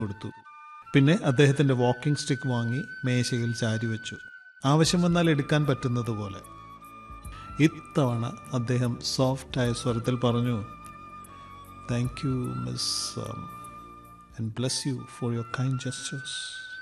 കൊടുത്തു പിന്നെ അദ്ദേഹത്തിന്റെ വാക്കിംഗ് സ്റ്റിക്ക് വാങ്ങി മേശയിൽ ചാരി വെച്ചു ആവശ്യം വന്നാൽ എടുക്കാൻ പറ്റുന്നത് പോലെ ഇത്തവണ അദ്ദേഹം സോഫ്റ്റായ സ്വരത്തിൽ പറഞ്ഞു thank you miss and bless you for your kind gestures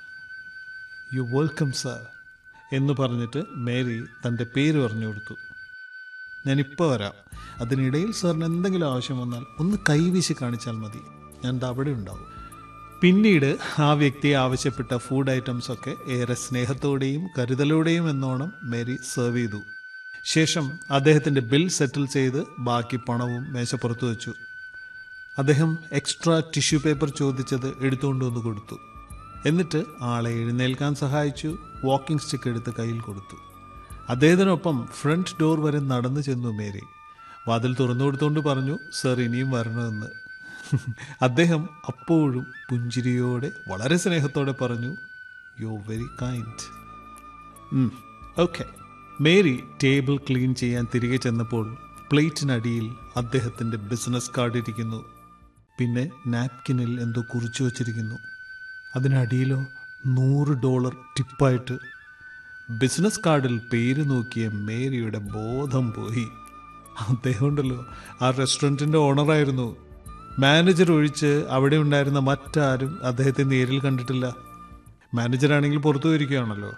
you welcome sir എന്ന് പറഞ്ഞിട്ട് മേരി തൻ്റെ പേര് പറഞ്ഞു കൊടുത്തു ഞാനിപ്പോൾ വരാം അതിനിടയിൽ സാറിന് എന്തെങ്കിലും ആവശ്യം വന്നാൽ ഒന്ന് കൈവീശി കാണിച്ചാൽ മതി ഞാൻ ദാ അവിടെ ഉണ്ടാവും പിന്നീട് ആ വ്യക്തി ആവശ്യപ്പെട്ട ഫുഡ് ഐറ്റംസ് ഒക്കെ ഏറെ സ്നേഹത്തോടെയും കരുതലോടെയും എന്നോണം മേരി സെർവ് ചെയ്തു ശേഷം അദ്ദേഹത്തിൻ്റെ ബിൽ സെറ്റിൽ ചെയ്ത് ബാക്കി പണവും മേശപ്പുറത്ത് വെച്ചു അദ്ദേഹം എക്സ്ട്രാ ടിഷ്യൂ പേപ്പർ ചോദിച്ചത് എടുത്തുകൊണ്ട് വന്ന് കൊടുത്തു എന്നിട്ട് ആളെ എഴുന്നേൽക്കാൻ സഹായിച്ചു വാക്കിംഗ് സ്റ്റിക്ക് എടുത്ത് കയ്യിൽ കൊടുത്തു അദ്ദേഹത്തിനൊപ്പം ഫ്രണ്ട് ഡോർ വരെ നടന്നു ചെന്നു മേരി വാതിൽ തുറന്നു കൊടുത്തുകൊണ്ട് പറഞ്ഞു സർ ഇനിയും വരണമെന്ന് അദ്ദേഹം അപ്പോഴും പുഞ്ചിരിയോടെ വളരെ സ്നേഹത്തോടെ പറഞ്ഞു you very kind okay Mary table clean ചെയ്യാൻ തിരികെ ചെന്നപ്പോൾ പ്ലേറ്റിനടിയിൽ അദ്ദേഹത്തിൻ്റെ ബിസിനസ് കാർഡ് ഇരിക്കുന്നു പിന്നെ നാപ്കിനിൽ എന്തോ കുറിച്ചു വച്ചിരിക്കുന്നു അതിനടിയിലോ നൂറ് ഡോളർ ടിപ്പായിട്ട് ബിസിനസ് കാർഡിൽ പേര് നോക്കിയ മേരിയുടെ ബോധം പോയി അദ്ദേഹം ഉണ്ടല്ലോ ആ റെസ്റ്റോറൻറ്റിൻ്റെ ഓണറായിരുന്നു മാനേജർ ഒഴിച്ച് അവിടെ ഉണ്ടായിരുന്ന മറ്റാരും അദ്ദേഹത്തെ നേരിൽ കണ്ടിട്ടില്ല മാനേജറാണെങ്കിൽ പുറത്തു പോയിരിക്കുകയാണല്ലോ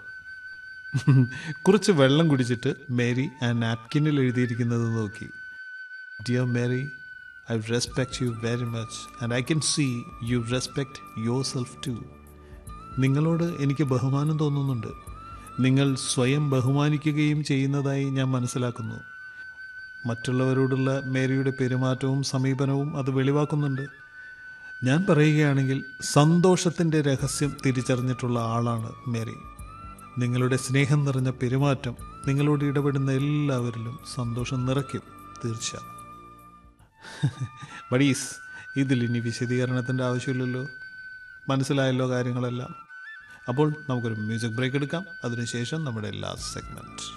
കുറച്ച് വെള്ളം കുടിച്ചിട്ട് മേരി ആ നാപ്കിനിൽ എഴുതിയിരിക്കുന്നത് നോക്കി dear Mary I respect you very much and I can see you respect yourself too നിങ്ങളോട് എനിക്ക് ബഹുമാനം തോന്നുന്നുണ്ട് നിങ്ങൾ സ്വയം ബഹുമാനിക്കുകയും ചെയ്യുന്നതായി ഞാൻ മനസ്സിലാക്കുന്നു മറ്റുള്ളവരോടുള്ള മേരിയുടെ പെരുമാറ്റവും സമീപനവും അത് വെളിവാക്കുന്നുണ്ട് ഞാൻ പറയുകയാണെങ്കിൽ സന്തോഷത്തിൻ്റെ രഹസ്യം തിരിച്ചറിഞ്ഞിട്ടുള്ള ആളാണ് മേരി നിങ്ങളുടെ സ്നേഹം നിറഞ്ഞ പെരുമാറ്റം നിങ്ങളോട് ഇടപെടുന്ന എല്ലാവരിലും സന്തോഷം നിറയ്ക്കും തീർച്ച ബഡീസ് ഇതിൽ ഇനി വിശദീകരണത്തിൻ്റെ ആവശ്യമില്ലല്ലോ മനസ്സിലായല്ലോ കാര്യങ്ങളെല്ലാം അപ്പോൾ നമുക്കൊരു മ്യൂസിക് ബ്രേക്ക് എടുക്കാം അതിനുശേഷം നമ്മുടെ ലാസ്റ്റ് സെഗ്മെൻറ്റ്